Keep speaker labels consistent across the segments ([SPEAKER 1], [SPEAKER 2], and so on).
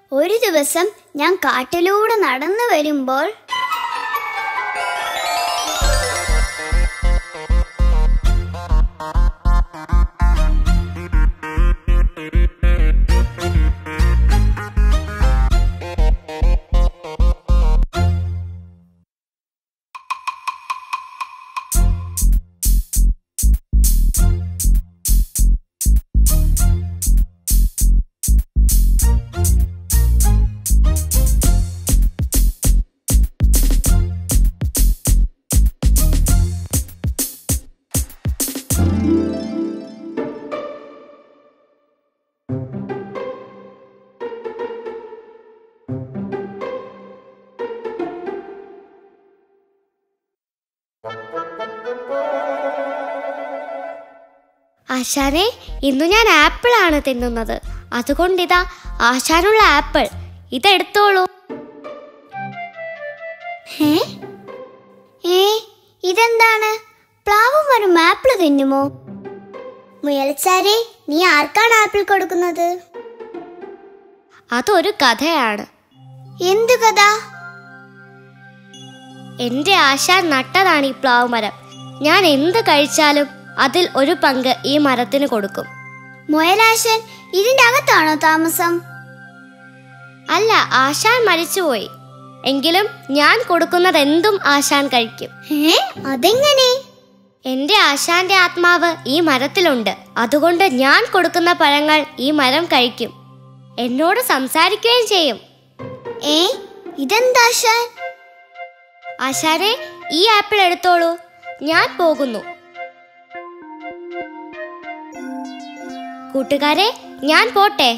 [SPEAKER 1] ഒരു ദിവസം ഞാൻ കാട്ടിലൂടെ നടന്നു വരുമ്പോൾ
[SPEAKER 2] ആശാനെ ഇന്നു ഞാൻ ആപ്പിൾ ആണ് തിന്നുന്നത് അതുകൊണ്ടിതാ ആശാനുള്ള ആപ്പിൾ ഇതെടുത്തോളൂ
[SPEAKER 1] ഏ ഏ ഇതെന്താണ് പ്ലാവ് മരം ആപ്പിൾ തിന്നുമോ മുയൽച്ചാരെ നീ ആർക്കാണ് ആപ്പിൾ കൊടുക്കുന്നത്
[SPEAKER 2] അതൊരു കഥയാണ്
[SPEAKER 1] എന്തു കഥ
[SPEAKER 2] എന്റെ ആശാൻ നട്ടതാണ് ഈ പ്ലാവ് മരം ഞാൻ എന്ത് കഴിച്ചാലും അതിൽ ഒരു പങ്ക് ഈ മരത്തിന് കൊടുക്കും
[SPEAKER 1] മുയലാശൻ ഇതിന്റെ അകത്താണോ താമസം
[SPEAKER 2] അല്ല ആശാൻ മരിച്ചുപോയി എങ്കിലും ഞാൻ കൊടുക്കുന്നത് എന്തും ആശാൻ കഴിക്കും
[SPEAKER 1] ഏ അതെങ്ങനെ
[SPEAKER 2] എന്റെ ആശാന്റെ ആത്മാവ് ഈ മരത്തിലുണ്ട് അതുകൊണ്ട് ഞാൻ കൊടുക്കുന്ന പഴങ്ങൾ ഈ മരം കഴിക്കും എന്നോട് സംസാരിക്കുകയും ചെയ്യും
[SPEAKER 1] ഏ ഇതെന്താശാൻ
[SPEAKER 2] ആശാനെ ഈ ആപ്പിൾ എടുത്തോളൂ ഞാൻ പോകുന്നു കൂട്ടുകാരെ ഞാൻ പോട്ടെ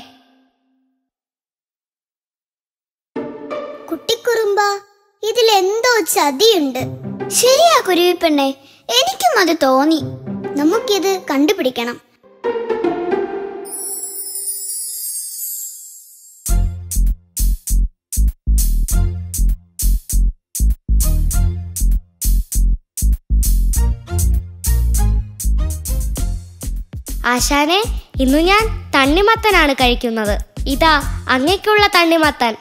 [SPEAKER 1] കുട്ടിക്കുറുമ്പ ഇതിൽ എന്തോ ചതിയുണ്ട് ശരിയാ കുരുവിപ്പെണ്ണെ എനിക്കും അത് തോന്നി നമുക്കിത് കണ്ടുപിടിക്കണം
[SPEAKER 2] ആശാനെ ഇന്നു ഞാൻ തണ്ണിമത്തനാണ് കഴിക്കുന്നത് ഇതാ അങ്ങയ്ക്കുള്ള തണ്ണിമത്തൻ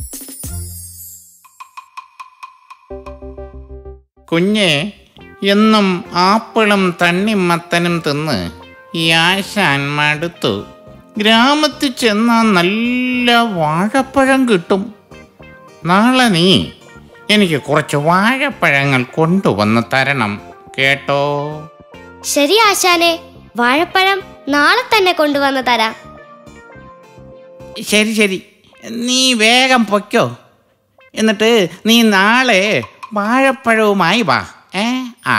[SPEAKER 3] കുഞ്ഞെ എന്നും ആപ്പിളും തണ്ണിമത്തനും തിന്ന് ഈ ആശാൻ മടുത്തു ഗ്രാമത്തിൽ ചെന്നാൽ നല്ല വാഴപ്പഴം കിട്ടും നാളെ നീ എനിക്ക് കുറച്ച് വാഴപ്പഴങ്ങൾ കൊണ്ടുവന്ന് തരണം കേട്ടോ
[SPEAKER 2] ശരി ആശാനെ വാഴപ്പഴം നാളെ തന്നെ കൊണ്ടുവന്ന് തരാം
[SPEAKER 3] ശരി ശരി നീ വേഗം പൊയ്ക്കോ എന്നിട്ട് നീ നാളെ വാഴപ്പഴവുമായി വാ ഏ ആ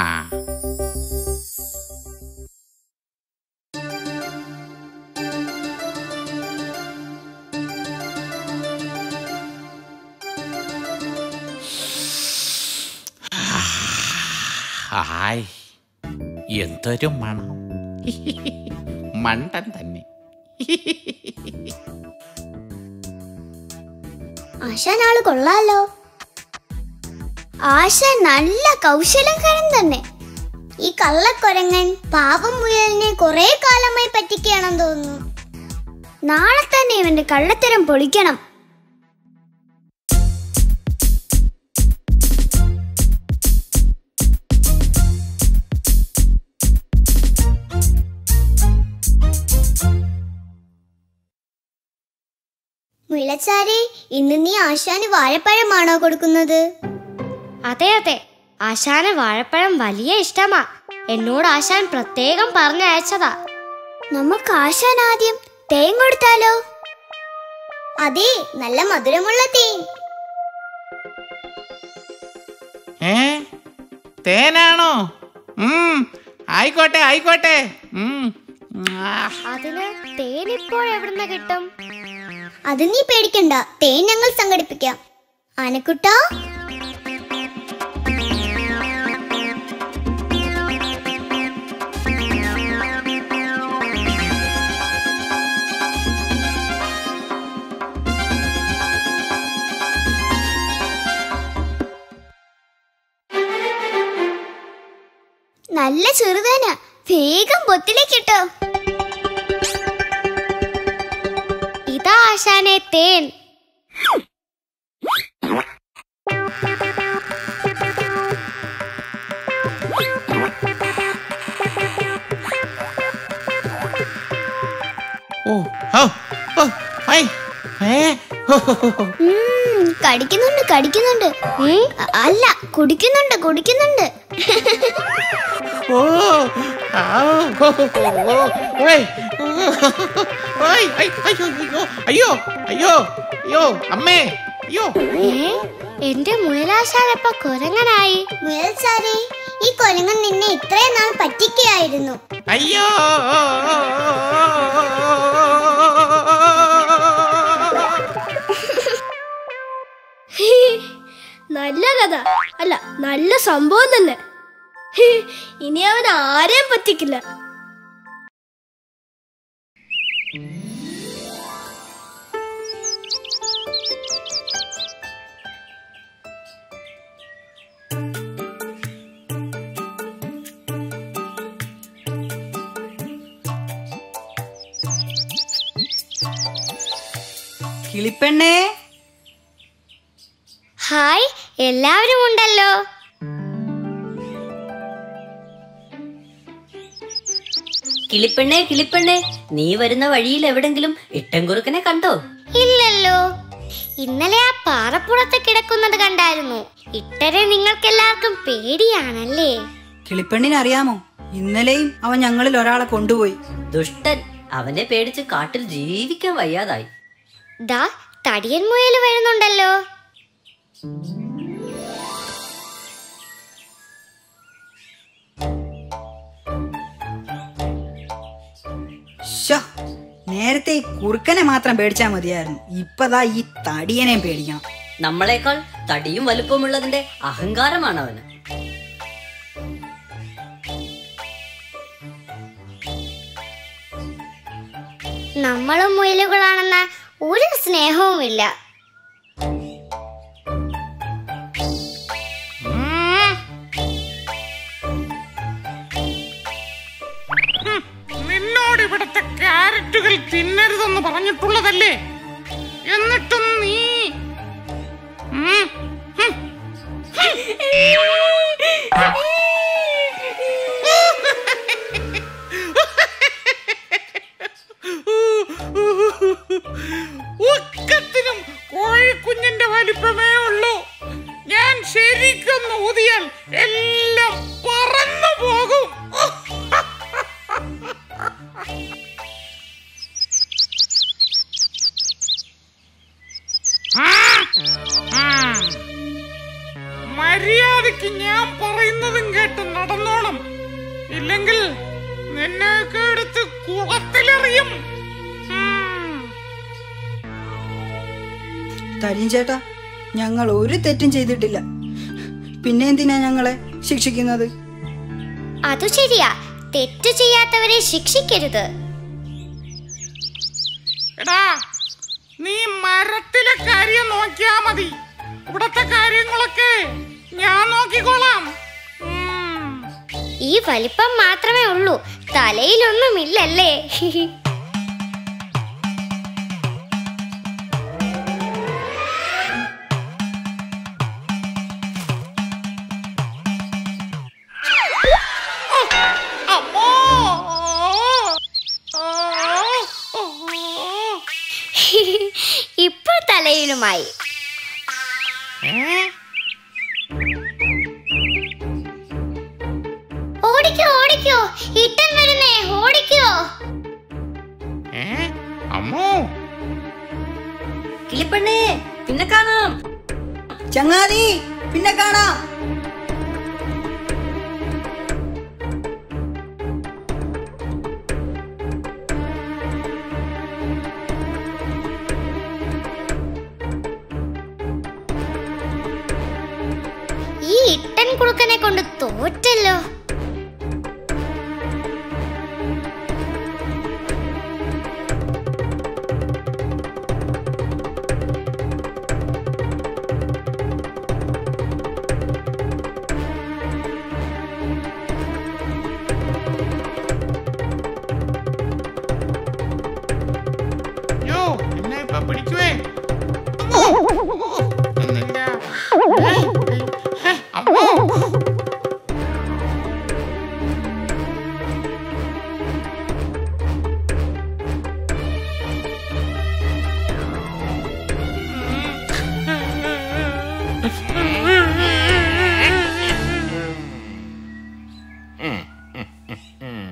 [SPEAKER 3] ഹായ് എന്തൊരു മണം മണ്ടൻ തന്നെ
[SPEAKER 1] ആശാൻ ആള് കൊള്ളാലോ ആശാൻ നല്ല കൗശലക്കാരൻ തന്നെ ഈ കള്ളക്കൊരങ്ങൻ പാവം മുയലിനെ കുറെ കാലമായി പറ്റിക്കുകയാണെന്ന് തോന്നുന്നു നാളെ തന്നെ ഇവന്റെ കള്ളത്തരം പൊളിക്കണം മുയലച്ചാരെ ഇന്ന് നീ ആശാന് വാഴപ്പഴമാണോ കൊടുക്കുന്നത്
[SPEAKER 2] അതെ അതെ ആശാന് വാഴപ്പഴം വലിയ ഇഷ്ടമാ എന്നോട് ആശാൻ പ്രത്യേകം പറഞ്ഞയച്ചതാ
[SPEAKER 1] നമുക്ക് ആശാൻ ആദ്യം തേൻ കൊടുത്താലോ അതെ നല്ല മധുരമുള്ള തേൻ
[SPEAKER 3] ഏ തേനാണോ ഉം, ആയിക്കോട്ടെ ആയിക്കോട്ടെ ഉം, ആ,
[SPEAKER 2] അതിന് തേൻ ഇപ്പോൾ എവിടുന്ന് കിട്ടും
[SPEAKER 1] അത് നീ പേടിക്കണ്ട തേൻ ഞങ്ങൾ സംഘടിപ്പിക്കാം ആനക്കുട്ടാ നല്ല ചെറുതേന വേഗം പൊത്തിലേക്ക് ഇട്ടോ
[SPEAKER 2] ഇതാ ആശാനെ തേൻ
[SPEAKER 3] ഓ ഓ ഓ ഐ ഏ ഹോ, ഹോ, ഹോ, ഹോ.
[SPEAKER 1] ഉം, കടിക്കുന്നുണ്ട് കടിക്കുന്നുണ്ട്
[SPEAKER 2] ഉം,
[SPEAKER 1] അ- അല്ല കുടിക്കുന്നുണ്ട് കുടിക്കുന്നുണ്ട്
[SPEAKER 3] ഓ ആ ഹോ, ഹോ, ഹോ, ഓ, ഓയ്. ഓയ്, ഐ, അയ്യോ അയ്യോ അയ്യോ അയ്യോ അയ്യോ അമ്മേ അയ്യോ
[SPEAKER 2] ഏ എന്റെ മുയലാശാനപ്പ കുരങ്ങനായി
[SPEAKER 1] മുയൽ സാറേ ഈ കൊരങ്ങൻ നിന്നെ ഇത്രയും നാൾ പറ്റിക്കുകയായിരുന്നു
[SPEAKER 3] അയ്യോ
[SPEAKER 4] നല്ല കഥ അല്ല നല്ല സംഭവം തന്നെ ഹി, ഇനി അവൻ ആരെയും പറ്റിക്കില്ല
[SPEAKER 5] കിളിപ്പെണ്ണേ
[SPEAKER 2] ഹായ് എല്ലാവരും ഉണ്ടല്ലോ
[SPEAKER 6] കിളിപ്പെണ്ണേ കിളിപ്പെണ്ണേ നീ വരുന്ന വഴിയിൽ എവിടെങ്കിലും ഇട്ടൻകുറുക്കനെ കണ്ടോ
[SPEAKER 2] ഇല്ലല്ലോ ഇന്നലെ ആ പാറപ്പുറത്ത് കിടക്കുന്നത് കണ്ടായിരുന്നു ഇട്ടരെ നിങ്ങൾക്കെല്ലാവർക്കും പേടിയാണല്ലേ
[SPEAKER 5] കിളിപ്പെണ്ണിനെ അറിയാമോ ഇന്നലെയും അവൻ ഞങ്ങളിൽ ഒരാളെ കൊണ്ടുപോയി
[SPEAKER 6] ദുഷ്ടൻ അവനെ പേടിച്ച് കാട്ടിൽ ജീവിക്കാൻ വയ്യാതായി
[SPEAKER 2] ദാ തടിയൻ മുയൽ വരുന്നുണ്ടല്ലോ
[SPEAKER 5] ശ്ശോ, നേരത്തെ ഈ കുറുക്കനെ മാത്രം പേടിച്ചാ മതിയായിരുന്നു ഇപ്പതാ ഈ തടിയനെയും പേടിക്കണം
[SPEAKER 6] നമ്മളെക്കാൾ തടിയും വലുപ്പമുള്ളതിന്റെ അഹങ്കാരമാണ് അവന്
[SPEAKER 2] നമ്മളും മുയലുകളാണെന്ന ഒരു സ്നേഹവുമില്ല
[SPEAKER 3] നിന്നോട് ഇവിടുത്തെ ക്യാരറ്റുകൾ തിന്നരുതെന്ന് പറഞ്ഞിട്ടുള്ളതല്ലേ എന്നിട്ടും നീ ഉം, ഹും. ഒക്കത്തിനും കോഴിക്കുഞ്ഞിന്റെ വലിപ്പമേ ഉള്ളൂ ഞാൻ ശരിക്കും ഊതിയാൽ എല്ലാം പറന്നു പോകും മര്യാദക്ക് ഞാൻ പറയുന്നതും കേട്ട് നടന്നോണം ഇല്ലെങ്കിൽ നിന്നെയൊക്കെ എടുത്ത് കുളത്തിലെറിയും ഉം.
[SPEAKER 5] തരിൻ ചേട്ടാ ഞങ്ങൾ ഒരു തെറ്റും ചെയ്തിട്ടില്ല പിന്നെ എന്തിനാ ഞങ്ങളെ ശിക്ഷിക്കുന്നത്
[SPEAKER 2] അതു ശരിയാ തെറ്റു ചെയ്യാത്തവരെ ശിക്ഷിക്കരുത്
[SPEAKER 3] എടാ നീ മരത്തിലെ കാര്യം നോക്കിയാ മതി ഇവിടത്തെ കാര്യങ്ങളൊക്കെ ഞാൻ നോക്കിക്കോളാം ഉം.
[SPEAKER 2] ഈ വലിപ്പം മാത്രമേ ഉള്ളൂ തലയിലൊന്നുമില്ലല്ലേ
[SPEAKER 3] അമ്മോ ആ, ഓ.
[SPEAKER 2] ഇപ്പോൾ തലയിലുമായി
[SPEAKER 3] ഏ?
[SPEAKER 2] ഓടിക്കോ ഓടിക്കോ ഇട്ടൻ വരുന്നേ ഓടിക്കോ
[SPEAKER 3] ഏ? അമ്മോ
[SPEAKER 6] കിളിപ്പെണ്ണേ പിന്നെ കാണാം
[SPEAKER 5] ചങ്ങാതി പിന്നെ കാണാം
[SPEAKER 2] ഈ ഇട്ടൻ കുറുക്കനെ കൊണ്ട് തോറ്റല്ലോ
[SPEAKER 3] യോ എന്നെ ഇപ്പൊ പിടിക്കുവേ അമ്മോ. നിന്റെ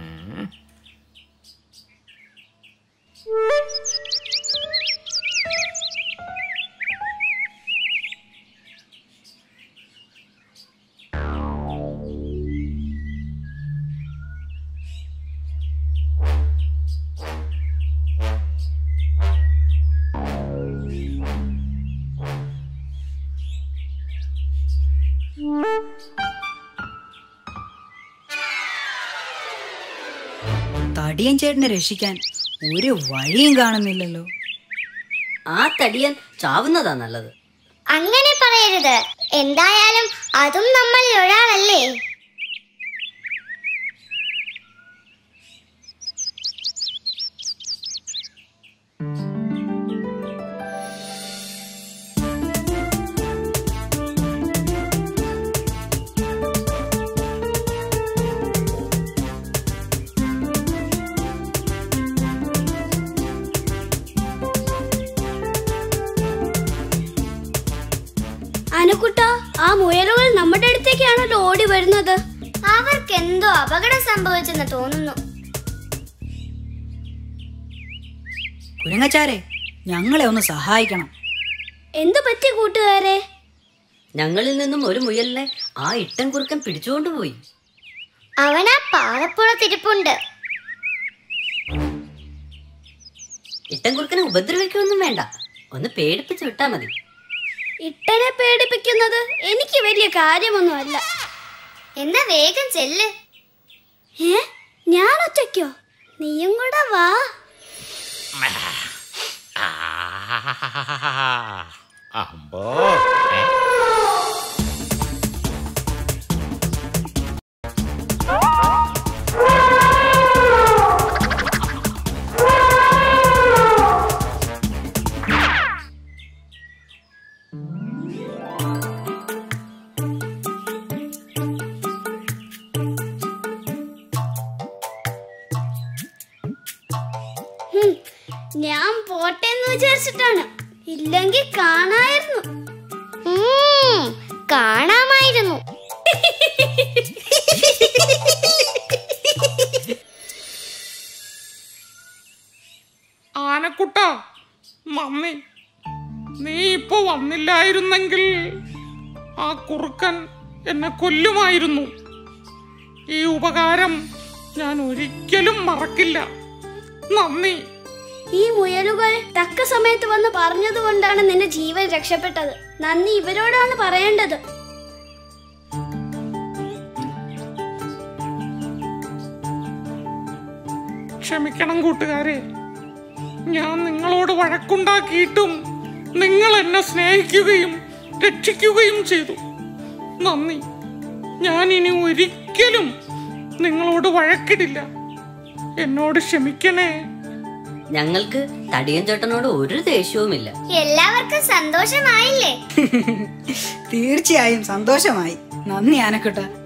[SPEAKER 5] തടിയൻ ചേട്ടനെ രക്ഷിക്കാൻ ഒരു വഴിയും കാണുന്നില്ലല്ലോ
[SPEAKER 6] ആ തടിയൻ ചാവുന്നതാ നല്ലത്
[SPEAKER 1] അങ്ങനെ പറയരുത് എന്തായാലും അതും നമ്മളിൽ ഒരാളല്ലേ
[SPEAKER 4] അനക്കുട്ട ആ മുയലുകൾ നമ്മുടെ അടുത്തേക്കാണല്ലോ ഓടി വരുന്നത്
[SPEAKER 1] അവർക്ക് എന്തോ അപകടം സംഭവിച്ചെന്ന് തോന്നുന്നു
[SPEAKER 5] കുരങ്ങച്ചാരെ ഞങ്ങളെ ഒന്ന് സഹായിക്കണം
[SPEAKER 4] എന്തു പറ്റി കൂട്ടുകാരെ
[SPEAKER 6] ഞങ്ങളിൽ നിന്നും ഒരു മുയലിനെ ആ ഇട്ടൻ കുറുക്കൻ പിടിച്ചുകൊണ്ടുപോയി
[SPEAKER 1] അവൻ ആ പാറപ്പുറത്തിരിപ്പുണ്ട്
[SPEAKER 6] ഇട്ടൻ കുറുക്കനെ ഉപദ്രവിക്കൊന്നും വേണ്ട ഒന്ന് പേടിപ്പിച്ച് വിട്ടാ മതി
[SPEAKER 4] ഇട്ടനെ പേടിപ്പിക്കുന്നത് എനിക്ക് വലിയ കാര്യമൊന്നുമല്ല
[SPEAKER 1] എന്നാ വേഗം ചെല്ല്
[SPEAKER 4] ഏ ഞാൻ ഒറ്റയ്ക്കോ നീയും കൂടെ വാ
[SPEAKER 3] അമ്പോ ഏ?
[SPEAKER 4] ഹും, ഞാൻ പോട്ടെ എന്ന് വിചാരിച്ചിട്ടാണ് ഇല്ലെങ്കിൽ കാണായിരുന്നു
[SPEAKER 1] ഉം, കാണാമായിരുന്നു
[SPEAKER 7] ആനക്കുട്ട മമ്മി നീ ഇപ്പോ വന്നില്ലായിരുന്നെങ്കിൽ ആ കുറുക്കൻ എന്നെ കൊല്ലുമായിരുന്നു ഈ ഉപകാരം ഞാൻ ഒരിക്കലും മറക്കില്ല നന്ദി
[SPEAKER 4] ഈ മുയലുകൾ തക്ക സമയത്ത് വന്ന് പറഞ്ഞതുകൊണ്ടാണ് നിന്റെ ജീവൻ രക്ഷപ്പെട്ടത് നന്ദി ഇവരോടാണ് പറയേണ്ടത്
[SPEAKER 7] ക്ഷമിക്കണം കൂട്ടുകാരെ ഞാൻ നിങ്ങളോട് വഴക്കുണ്ടാക്കിയിട്ടും നിങ്ങൾ എന്നെ സ്നേഹിക്കുകയും രക്ഷിക്കുകയും ചെയ്തു നന്ദി ഞാൻ ഇനി ഒരിക്കലും നിങ്ങളോട് വഴക്കിടില്ല എന്നോട് ക്ഷമിക്കണേ
[SPEAKER 6] ഞങ്ങൾക്ക് തടിയൻ ചേട്ടനോട് ഒരു ദേഷ്യവുമില്ല
[SPEAKER 1] എല്ലാവർക്കും സന്തോഷമായില്ലേ
[SPEAKER 5] തീർച്ചയായും സന്തോഷമായി നന്ദി ആനക്കുട്ട